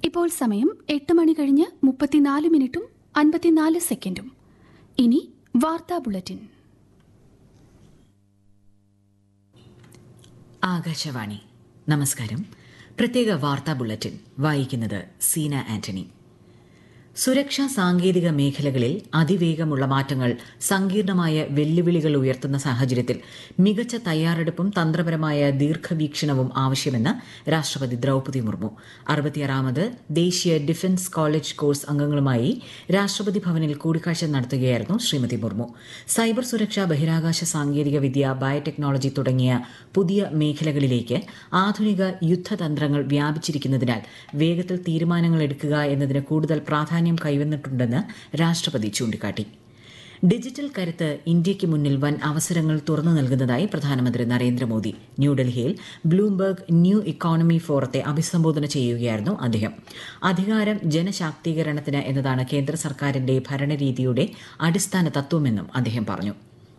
ഇപ്പോൾ സമയം എട്ട് മണി കഴിഞ്ഞ് മുപ്പത്തിനാല് മിനിറ്റും അൻപത്തിനാല് സെക്കൻഡും ഇനി വാർത്താ ബുള്ളറ്റിൻ ആകാശവാണി നമസ്കാരം പ്രത്യേക വാർത്താ ബുള്ളറ്റിൻ വായിക്കുന്നത് സീന ആന്റണി സുരക്ഷാ സാങ്കേതിക മേഖലകളിൽ അതിവേഗമുള്ള മാറ്റങ്ങൾ സങ്കീർണമായ വെല്ലുവിളികൾ ഉയർത്തുന്ന സാഹചര്യത്തിൽ മികച്ച തയ്യാറെടുപ്പും തന്ത്രപരമായ ദീർഘവീക്ഷണവും ആവശ്യമെന്ന് രാഷ്ട്രപതി ദ്രൌപദി മുർമു അറുപത്തിയാറാമത് ദേശീയ ഡിഫൻസ് കോളേജ് കോഴ്സ് അംഗങ്ങളുമായി രാഷ്ട്രപതി ഭവനിൽ കൂടിക്കാഴ്ച നടത്തുകയായിരുന്നു ശ്രീമതി മുർമു സൈബർ സുരക്ഷ ബഹിരാകാശ സാങ്കേതിക വിദ്യ ബയോടെക്നോളജി തുടങ്ങിയ പുതിയ മേഖലകളിലേക്ക് ആധുനിക യുദ്ധതന്ത്രങ്ങൾ വ്യാപിച്ചിരിക്കുന്നതിനാൽ വേഗത്തിൽ തീരുമാനങ്ങൾ എടുക്കുക എന്നതിന് കൂടുതൽ പ്രാധാന്യം കൈവന്നിട്ടുണ്ടെന്ന് രാഷ്ട്രപതി ചൂണ്ടിക്കാട്ടി ഡിജിറ്റൽ കരുത്ത് ഇന്ത്യയ്ക്ക് മുന്നിൽ വൻ അവസരങ്ങൾ തുറന്നു നൽകുന്നതായി പ്രധാനമന്ത്രി നരേന്ദ്രമോദി ന്യൂഡൽഹിയിൽ ബ്ലൂംബർഗ് ന്യൂ ഇക്കോണമി ഫോറത്തെ അഭിസംബോധന ചെയ്യുകയായിരുന്നു അദ്ദേഹം അധികാരം ജനശാക്തീകരണത്തിന് എന്നതാണ് കേന്ദ്ര സർക്കാരിന്റെ ഭരണരീതിയുടെ അടിസ്ഥാന തത്വമെന്നും അദ്ദേഹം പറഞ്ഞു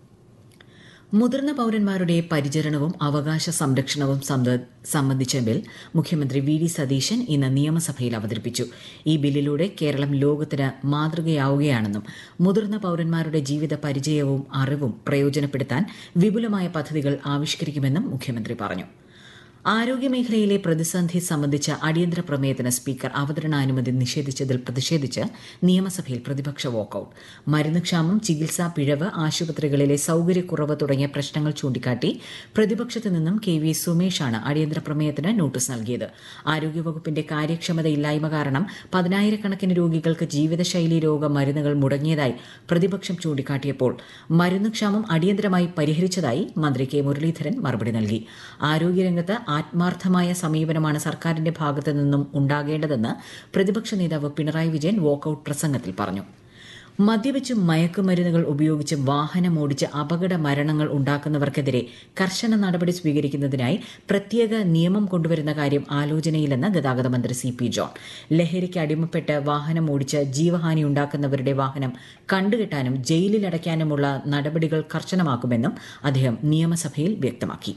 മുതിർന്ന പൌരന്മാരുടെ പരിചരണവും അവകാശ സംരക്ഷണവും സംബന്ധിച്ച ബിൽ മുഖ്യമന്ത്രി വി ഡി സതീശൻ ഇന്ന് നിയമസഭയിൽ അവതരിപ്പിച്ചു ഈ ബില്ലിലൂടെ കേരളം ലോകത്തിന് മാതൃകയാവുകയാണെന്നും മുതിർന്ന പൌരന്മാരുടെ ജീവിത പരിചയവും അറിവും പ്രയോജനപ്പെടുത്താൻ വിപുലമായ പദ്ധതികൾ ആവിഷ്കരിക്കുമെന്നും മുഖ്യമന്ത്രി പറഞ്ഞു ആരോഗ്യമേഖലയിലെ പ്രതിസന്ധി സംബന്ധിച്ച അടിയന്തര പ്രമേയത്തിന് സ്പീക്കർ അവതരണാനുമതി നിഷേധിച്ചതിൽ പ്രതിഷേധിച്ച് നിയമസഭയിൽ പ്രതിപക്ഷ വാക്കൌട്ട് മരുന്ന് ക്ഷാമം ചികിത്സാ പിഴവ് ആശുപത്രികളിലെ സൌകര്യക്കുറവ് തുടങ്ങിയ പ്രശ്നങ്ങൾ ചൂണ്ടിക്കാട്ടി പ്രതിപക്ഷത്തു നിന്നും കെ വി സുമേഷാണ് അടിയന്തര പ്രമേയത്തിന് നോട്ടീസ് നൽകിയത് ആരോഗ്യവകുപ്പിന്റെ കാര്യക്ഷമതയില്ലായ്മ കാരണം പതിനായിരക്കണക്കിന് രോഗികൾക്ക് ജീവിതശൈലി രോഗ മരുന്നുകൾ മുടങ്ങിയതായി പ്രതിപക്ഷം ചൂണ്ടിക്കാട്ടിയപ്പോൾ മരുന്ന് ക്ഷാമം അടിയന്തരമായി പരിഹരിച്ചതായി മന്ത്രി കെ മുരളീധരൻ മറുപടി നൽകി ആരോഗ്യരംഗത്ത് ആത്മാർത്ഥമായ സമീപനമാണ് സർക്കാരിന്റെ ഭാഗത്തു നിന്നും ഉണ്ടാകേണ്ടതെന്ന് പ്രതിപക്ഷ നേതാവ് പിണറായി വിജയൻ വാക്കൌട്ട് പ്രസംഗത്തിൽ പറഞ്ഞു മദ്യപിച്ചും മയക്കുമരുന്നുകൾ ഉപയോഗിച്ച് വാഹനമോടിച്ച് അപകട മരണങ്ങൾ ഉണ്ടാക്കുന്നവർക്കെതിരെ കർശന നടപടി സ്വീകരിക്കുന്നതിനായി പ്രത്യേക നിയമം കൊണ്ടുവരുന്ന കാര്യം ആലോചനയിലെന്ന് ഗതാഗത മന്ത്രി സി പി ജോൺ ലഹരിക്ക് അടിമപ്പെട്ട് വാഹനമോടിച്ച് ജീവഹാനി ഉണ്ടാക്കുന്നവരുടെ വാഹനം കണ്ടുകെട്ടാനും ജയിലിലടയ്ക്കാനുമുള്ള നടപടികൾ കർശനമാക്കുമെന്നും അദ്ദേഹം നിയമസഭയിൽ വ്യക്തമാക്കി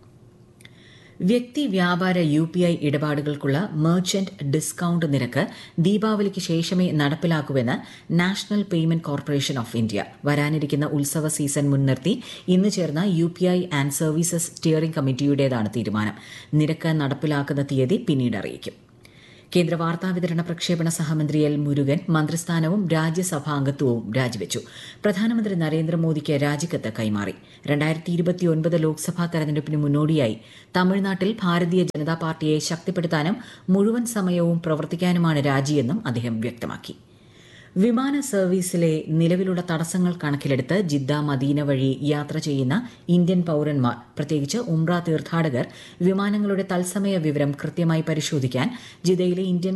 വ്യക്തി വ്യാപാര യു പി ഐ ഇടപാടുകൾക്കുള്ള മെർച്ചന്റ് ഡിസ്കൌണ്ട് നിരക്ക് ദീപാവലിക്ക് ശേഷമേ നടപ്പിലാക്കൂവെന്ന് National Payment Corporation of India വരാനിരിക്കുന്ന ഉത്സവ സീസൺ മുൻനിർത്തി ഇന്ന് ചേർന്ന U P I and services steering കമ്മിറ്റിയുടേതാണ് തീരുമാനം നിരക്ക് നടപ്പിലാക്കുന്ന തീയതി പിന്നീട് അറിയിക്കും കേന്ദ്ര വാർത്താവിതരണ പ്രക്ഷേപണ സഹമന്ത്രി എൽ മുരുകൻ മന്ത്രിസ്ഥാനവും രാജ്യസഭാംഗത്വവും രാജിവെച്ചു പ്രധാനമന്ത്രി നരേന്ദ്രമോദിക്ക് രാജിക്കത്ത് കൈമാറി രണ്ടായിരത്തി ഇരുപത്തിയൊൻപത് ലോക്സഭാ തെരഞ്ഞെടുപ്പിന് മുന്നോടിയായി തമിഴ്നാട്ടിൽ ഭാരതീയ ജനതാ പാർട്ടിയെ ശക്തിപ്പെടുത്താനും മുഴുവൻ സമയവും പ്രവർത്തിക്കാനുമാണ് രാജിയെന്നും അദ്ദേഹം വ്യക്തമാക്കി വിമാന സർവീസിലെ നിലവിലുള്ള തടസ്സങ്ങൾ കണക്കിലെടുത്ത് ജിദ്ദ മദീന വഴി യാത്ര ചെയ്യുന്ന ഇന്ത്യൻ പൌരന്മാർ പ്രത്യേകിച്ച് ഉംറ തീർത്ഥാടകർ വിമാനങ്ങളുടെ തത്സമയ വിവരം കൃത്യമായി പരിശോധിക്കാൻ ജിദ്ദയിലെ ഇന്ത്യൻ